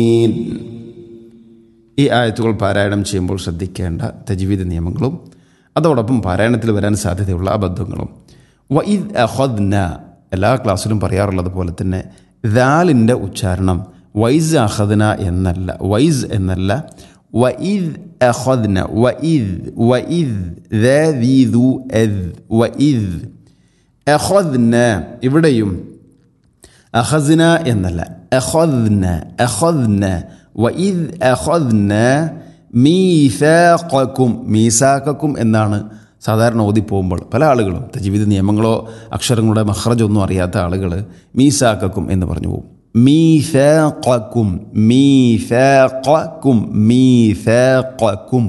ഈ ആയത്തുകൾ പാരായണം ചെയ്യുമ്പോൾ ശ്രദ്ധിക്കേണ്ട തജ്വീദ് നിയമങ്ങളും അതോടൊപ്പം പാരായണത്തിൽ വരാൻ സാധ്യതയുള്ള അബദ്ധങ്ങളും വഇദ് അഹദ്ന എല്ലാ ക്ലാസ്സിലും പറയാറുള്ളത് പോലെ തന്നെ ദാലിൻ്റെ ഉച്ചാരണം വൈസ് അഹദ്ന എന്നല്ല വൈസ് എന്നല്ല വഇദ് അഹദ്ന വഇദ് വഇദ് ദീദു എദ് വഇദ് അഹദ്ന ഇവിടെയും അഹസ്ന എന്നല്ല അഹദ്ന അഹദ്ന വഇദ് അഹദ്ന മീസാഖക്കും മീസാഖക്കും എന്നാണ് സാധാരണ ഓതി പോകുമ്പോൾ പല ആളുകളും തജീവിത നിയമങ്ങളോ അക്ഷരങ്ങളുടെ മഹ്റജോ ഒന്നും അറിയാത്ത ആളുകൾ മീസാഖക്കും എന്ന് പറഞ്ഞു പോകും മീസാഖക്കും മീസാഖക്കും മീസാഖക്കും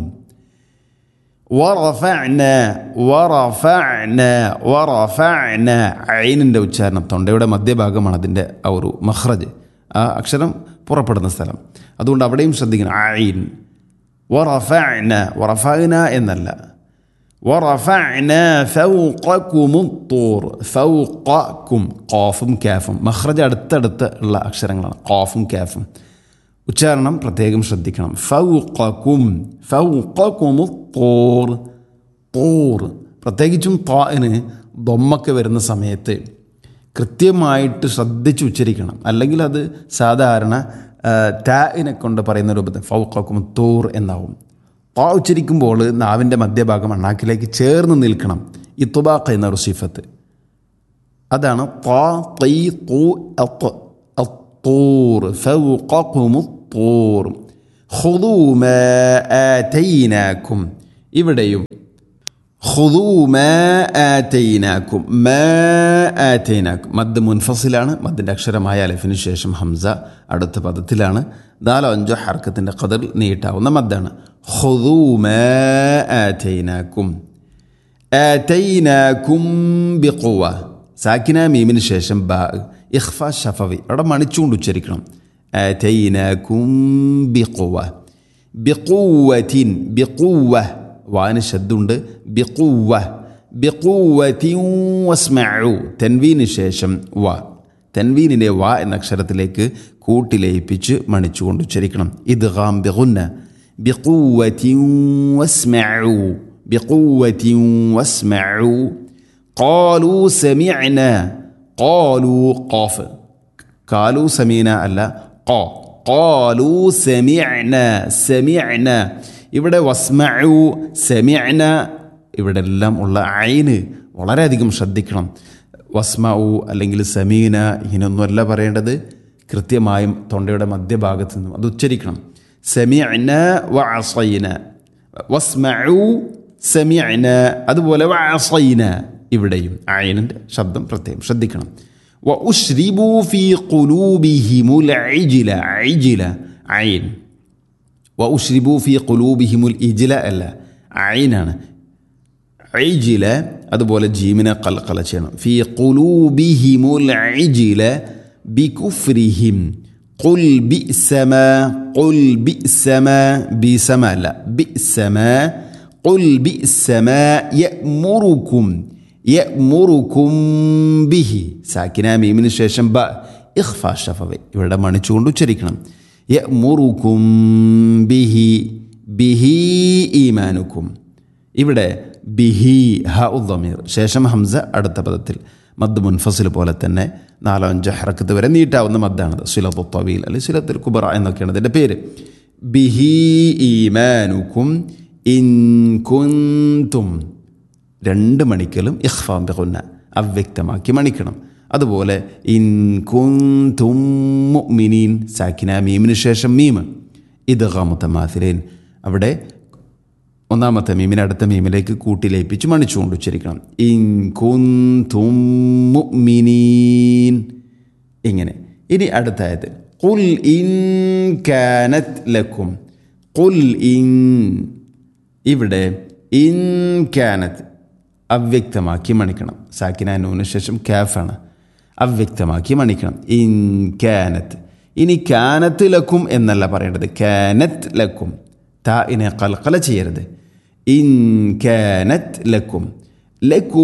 വറഫഅന വറഫഅന വറഫഅന ഐനിൻ്റെ ഉച്ചാരണം തൊണ്ടയുടെ മധ്യഭാഗമാണ് അതിൻ്റെ ആ ഒരു മഹ്റജ് ആ അക്ഷരം പുറപ്പെടുന്ന സ്ഥലം അതുകൊണ്ട് അവിടെയും ശ്രദ്ധിക്കണം ഐൻ വറഫഅന വറഫഅന എന്നല്ല വറഫഅന ഫൗഖക്കും الطور ഫൗഖക്കും ഖാഫും കാഫും മഖ്റജ് അടുത്തടുത്ത് ഉള്ള അക്ഷരങ്ങളാണ് ഖാഫും കാഫും ഉച്ചാരണം പ്രത്യേകം ശ്രദ്ധിക്കണം ഫൗഖക്കും ഫൗഖക്കും തോർ തോർ പ്രത്യേകിച്ചും താന് ദൊമ്മൊക്കെ വരുന്ന സമയത്ത് കൃത്യമായിട്ട് ശ്രദ്ധിച്ച് ഉച്ചരിക്കണം അല്ലെങ്കിൽ അത് സാധാരണ ടാഇനെ കൊണ്ട് പറയുന്ന രൂപത്തിൽ ഫൗഖക്കും തോർ എന്നാവും താ ഉച്ചരിക്കുമ്പോൾ നാവിൻ്റെ മധ്യഭാഗം അണ്ണാക്കിലേക്ക് ചേർന്ന് നിൽക്കണം ഇത്തുബാഖ എന്ന ഒരു സിഫത്ത് അതാണ് താ തൈ തൂ അത്ത് الطور فوقكم الطور خذوا ما آتيناكم ഇവിടെയും خذوا ما آتيناكم ما آتيناكم മദ് മുൻഫസിലാണ് മദ്ദിൻ്റെ അക്ഷരമായ അലഫിന് ശേഷം ഹംസ അടുത്ത പദത്തിലാണ് നാലോ അഞ്ചോ ഹർക്കത്തിൻ്റെ കതിർ നീട്ടാവുന്ന മദ്ദാണ് خذوا ما آتيناكم آتيناكم بقوة സാക്കിന മീമിന് ശേഷം ബ ഇഖ്ഫ ഷഫവി അവിടെ മണിച്ചുകൊണ്ട് ഉച്ചരിക്കണം ആതൈനാകും ബിഖുവ ബിഖുവത്തിൻ ബിഖുവ വാന് ശബ്ദുണ്ട് ബിഖുവ ബിഖുവത്തിൻ വസ്മഉ തൻവീന് ശേഷം വ തൻവീനിലെ വ എന്ന അക്ഷരത്തിലേക്ക് കൂട്ടിലയിപ്പിച്ച് മണിച്ചുകൊണ്ട് ഉച്ചരിക്കണം ഇദ്ഗാം ബിഗുന്ന ബിഖുവത്തിൻ വസ്മഉ ബിഖുവത്തിൻ വസ്മഉ قالوا سمعنا قالوا قاف قالوا سمينا അല്ല ق قالوا سمعنا سمعنا ഇവിടെ വസ്മഉ സെമിഅന ഇവിടെ എല്ലാം ഉള്ള ഐന് വളരെയധികം ശ്രദ്ധിക്കണം വസ്മഉ അല്ലെങ്കിൽ സമീന ഇങ്ങനെയൊന്നുമല്ല പറയേണ്ടത് കൃത്യമായും തൊണ്ടയുടെ മധ്യഭാഗത്ത് നിന്നും അത് ഉച്ചരിക്കണം സെമിഅന വ അസൈന വസ്മഉ സെമിഅന അതുപോലെ വ അസൈന ഇവിടെയും അയനിൻ്റെ ശബ്ദം പ്രത്യേകം ശ്രദ്ധിക്കണം വ ഉഷ്രിബു ഫി ഖുലൂബിഹിമുൽ ഐജില ഐജില അയിൻ വ ഉഷ്രിബു ഫി ഖുലൂബിഹിമുൽ ഇജില അല്ല അയിനാണ് ഐജില അതുപോലെ ജീമിനെ കലക്കല ചെയ്യണം ഫി ഖുലൂബിഹിമുൽ ഐജില ബികുഫ്രിഹിം قل بئس ما قل بئس ما بئس ما لا بئس ما قل بئس ما يأمركم യമുറുക്കും ബിഹി സാക്കിന മീമിന് ശേഷം ബ ഇഖ്ഫ ഷഫവെ ഇവിടെ മണിച്ചുകൊണ്ട് ഉച്ചരിക്കണം യമുറുക്കും ബിഹി ബിഹി ഈമാനുക്കും ഇവിടെ ബിഹി ഹ ഉദ്ദമീർ ശേഷം ഹംസ അടുത്ത പദത്തിൽ മദ് മുൻഫസിൽ പോലെ തന്നെ നാലോ അഞ്ചോ ഹറക്കത്ത് വരെ നീട്ടാവുന്ന മദ്ദാണത് സുലത്തു തവീൽ അല്ലെങ്കിൽ സുലത്തുൽ കുബറ എന്നൊക്കെയാണ് ഇതിൻ്റെ പേര് ബിഹി ഈമാനുക്കും ഇൻ കുന്തും രണ്ട് മണിക്കലും ഇഖ്ഫാം ബിഗുന്ന അവ്യക്തമാക്കി മണിക്കണം അതുപോലെ ഇൻ കുന്തും മുഅ്മിനീൻ സാക്കിന മീമിന് ശേഷം മീമ് ഇദ്ഗാമുത്തമാസിലേൻ അവിടെ ഒന്നാമത്തെ മീമിനെ അടുത്ത മീമിലേക്ക് കൂട്ടിലേപ്പിച്ച് മണിച്ചുകൊണ്ട് ഉച്ചരിക്കണം ഇൻ കുന്തും മുഅ്മിനീൻ ഇങ്ങനെ ഇനി അടുത്ത ആയത് ഖുൽ ഇൻ കാനത് ലക്കും ഖുൽ ഇൻ ഇവിടെ ഇൻ കാനത്ത് അവ്യക്തമാക്കി മണിക്കണം സാക്കിന നൂന് ശേഷം കാഫാണ് അവ്യക്തമാക്കി മണിക്കണം ഇൻ കാനത്ത് ഇനി കാനത്ത് ലക്കും എന്നല്ല പറയേണ്ടത് കാനത്ത് ലക്കും താ ഇനെ കൽക്കല ചെയ്യരുത് ഇൻ കാനത്ത് ലക്കും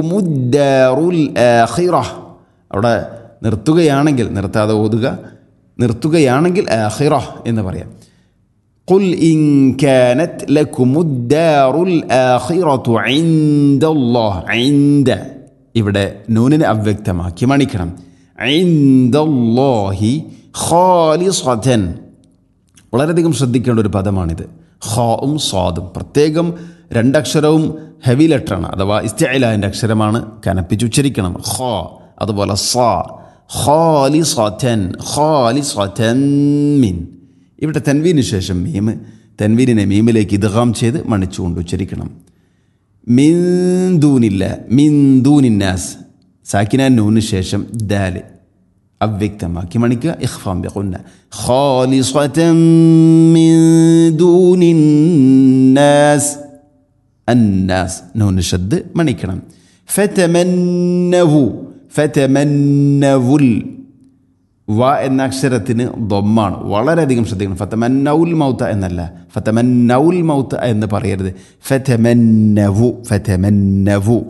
ലക്കുമുദ്ദാറുൽ ആഖിറ അവിടെ നിർത്തുകയാണെങ്കിൽ നിർത്താതെ ഓതുക നിർത്തുകയാണെങ്കിൽ ആഹിറ എന്ന് പറയാം قل إن كانت لكم الدار الآخرة عند الله عند ഇവിടെ നൂനിനെ അവ്യക്തമാക്കി മണിക്കണം عند الله خالصة വളരെയധികം ശ്രദ്ധിക്കേണ്ട ഒരു പദമാണിത് ഖാവും സ്വാദും പ്രത്യേകം രണ്ടക്ഷരവും ഹെവി ലെറ്ററാണ് അഥവാ ഇസ്തഇലാൻ്റെ അക്ഷരമാണ് കനപ്പിച്ച് ഉച്ചരിക്കണം ഖാ അതുപോലെ സാ ഖാലിസതൻ ഖാലിസതൻ മിൻ ഇവിടെ തെൻവീന് ശേഷം മീം തെൻവീനിനെ മീമിലേക്ക് ഇദ്ഗാം ചെയ്ത് മണിച്ചുകൊണ്ട് ഉച്ചരിക്കണം മിന്ദൂനില്ല മിന്ദൂനിന്നാസ് സാക്കിനാൻ നൂന് ശേഷം ദാല് അവ്യക്തമാക്കി മണിക്കുക ഇഖ്ഫാം ബിഖുന്ന ഖാലിസതൻ മിൻ ദൂനിന്നാസ് അന്നാസ് നൂന് ഷദ് മണിക്കണം ഫതമന്നഹു ഫതമന്നവുൽ വ എന്ന അക്ഷരത്തിന് ദൊമ്മാണ് വളരെയധികം ശ്രദ്ധിക്കണം ഫതമന്നൗൽ മൗത്ത എന്നല്ല ഫതമന്നൗൽ മൗത്ത എന്ന് പറയരുത് ഫതമന്നവു ഫതമന്നവു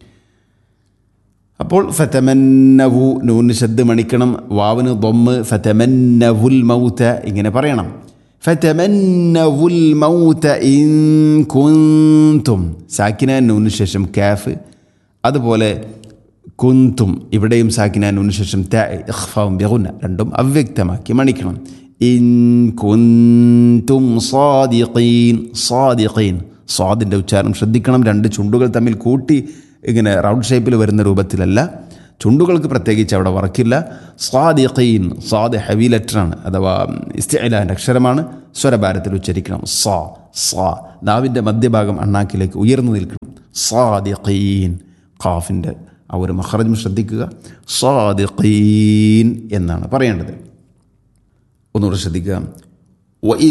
അപ്പോൾ ഫതമന്നവു നൂന് ശബ്ദ് മണിക്കണം വാവിന് ദൊമ്മ് ഫതമന്നവുൽ മൗത്ത ഇങ്ങനെ പറയണം ഫതമന്നവുൽ മൗത്ത ഇൻ കുന്തും സാക്കിന നൂന് ശേഷം കാഫ് അതുപോലെ കുന്തും ഇവിടെയും സാക്കിന നൂന് ശേഷം ത ഇഖ്ഫാവും ബിഗുന്ന രണ്ടും അവ്യക്തമാക്കി മണിക്കണം ഇൻ കുന്തും സാദിഖീൻ സാദിഖീൻ സ്വാദിൻ്റെ ഉച്ചാരണം ശ്രദ്ധിക്കണം രണ്ട് ചുണ്ടുകൾ തമ്മിൽ കൂട്ടി ഇങ്ങനെ റൗണ്ട് ഷേപ്പിൽ വരുന്ന രൂപത്തിലല്ല ചുണ്ടുകൾക്ക് പ്രത്യേകിച്ച് അവിടെ വർക്കില്ല സ്വാദിഖീൻ സ്വാദ് ഹെവി ലെറ്ററാണ് അഥവാ ഇസ്തിലാൻ്റെ അക്ഷരമാണ് സ്വരഭാരത്തിൽ ഉച്ചരിക്കണം സാ സാ നാവിൻ്റെ മധ്യഭാഗം അണ്ണാക്കിലേക്ക് ഉയർന്നു നിൽക്കണം സാദിഖീൻ ഖാഫിൻ്റെ ആ ഒരു മഹറജും ശ്രദ്ധിക്കുക സാദിഖീൻ എന്നാണ് പറയേണ്ടത് ഒന്നുകൂടെ ശ്രദ്ധിക്കുക